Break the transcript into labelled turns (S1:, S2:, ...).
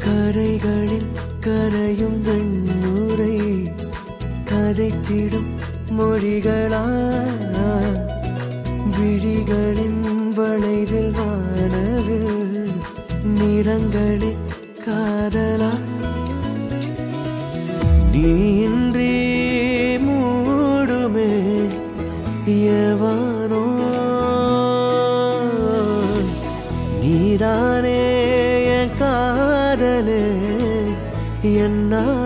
S1: கரைகளில் கரையும் வெண்ணுரை கதைத்திடும் மொழிகளா விழிகளின் வளைவில் வானவில் நிறங்களில் காதலா நீன்றி மூடுமே எவானோ நீதானே என் காதலே என்னா